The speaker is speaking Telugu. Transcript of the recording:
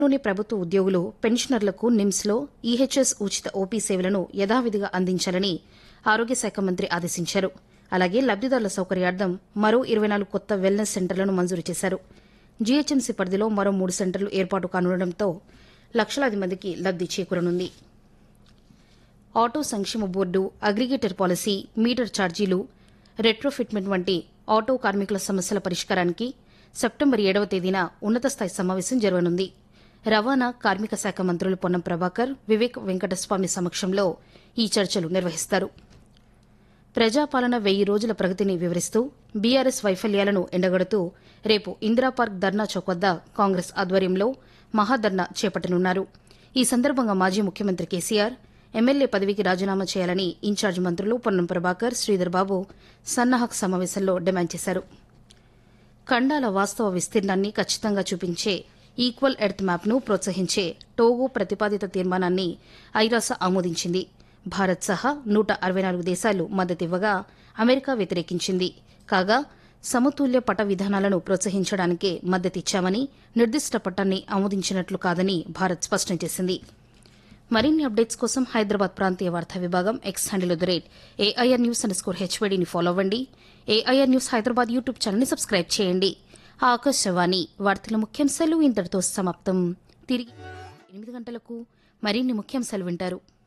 లోని ప్రభుత్వ ఉద్యోగులు పెన్షనర్లకు నిమ్స్లో ఈహెచ్ఎస్ ఉచిత ఓపీ సేవలను యథావిధిగా అందించాలని ఆరోగ్య శాఖ మంత్రి ఆదేశించారు అలాగే లబ్దిదారుల సౌకర్యార్థం మరో ఇరవై నాలుగు కొత్త వెల్నెస్ సెంటర్లను మంజూరు చేశారు జీహెచ్ఎంసీ పరిధిలో మరో మూడు సెంటర్లు ఏర్పాటు కానుండటంతో లక్షలాది మందికి లబ్ది చేకూరనుంది ఆటో సంక్షేమ బోర్డు అగ్రిగేటర్ పాలసీ మీటర్ ఛార్జీలు రెట్రోఫిట్మెంట్ వంటి ఆటో కార్మికుల సమస్యల పరిష్కారానికి సెప్టెంబర్ ఏడవ తేదీన ఉన్నత స్థాయి సమావేశం జరగనుంది రవాణా కార్మిక శాఖ మంత్రులు పొన్నం ప్రభాకర్ వివేక్ వెంకటస్వామి సమక్షంలో ఈ చర్చలు నిర్వహిస్తారు ప్రజాపాలన వెయ్యి రోజుల ప్రగతిని వివరిస్తూ బీఆర్ఎస్ వైఫల్యాలను ఎండగడుతూ రేపు ఇందిరాపార్క్ ధర్నా చౌక్ వద్ద కాంగ్రెస్ ఆధ్వర్యంలో మహాధర్నా చేపట్టనున్నారు ఈ సందర్భంగా మాజీ ముఖ్యమంత్రి కేసీఆర్ ఎమ్మెల్యే పదవికి రాజీనామా చేయాలని ఇన్ఛార్జ్ మంత్రులు పొన్నం ప్రభాకర్ శ్రీధర్ బాబు సన్నాహక్ సమావేశంలో డిమాండ్ చేశారు ఖండాల వాస్తవ విస్తీర్ణాన్ని ఖచ్చితంగా చూపించే ఈక్వల్ ఎర్త్ మ్యాప్ను ప్రోత్సహించే టోగో ప్రతిపాదిత తీర్మానాన్ని ఐరాస ఆమోదించింది భారత్ సహా నూట అరవై నాలుగు దేశాలు మద్దతివ్వగా అమెరికా వ్యతిరేకించింది కాగా సమతుల్య పట విధానాలను ప్రోత్సహించడానికే మద్దతిచ్చామని నిర్దిష్ట పట్టాన్ని ఆమోదించినట్లు కాదని భారత్ స్పష్టం చేసింది మరిన్ని అప్డేట్స్ కోసం హైదరాబాద్ ప్రాంతీయ వార్తా విభాగం X handle the rate AIR news underscore హెచ్వైడీని ఫాలో అవ్వండి ఏఐఆర్ న్యూస్ హైదరాబాద్ యూట్యూబ్ ఛానల్ని సబ్స్క్రైబ్ చేయండి ఆకాశవాణి వార్తల ముఖ్యాంశాలు ఇంతటితో సమాప్తం తిరిగి ఎనిమిది గంటలకు మరిన్ని ముఖ్యాంశాలు వింటారు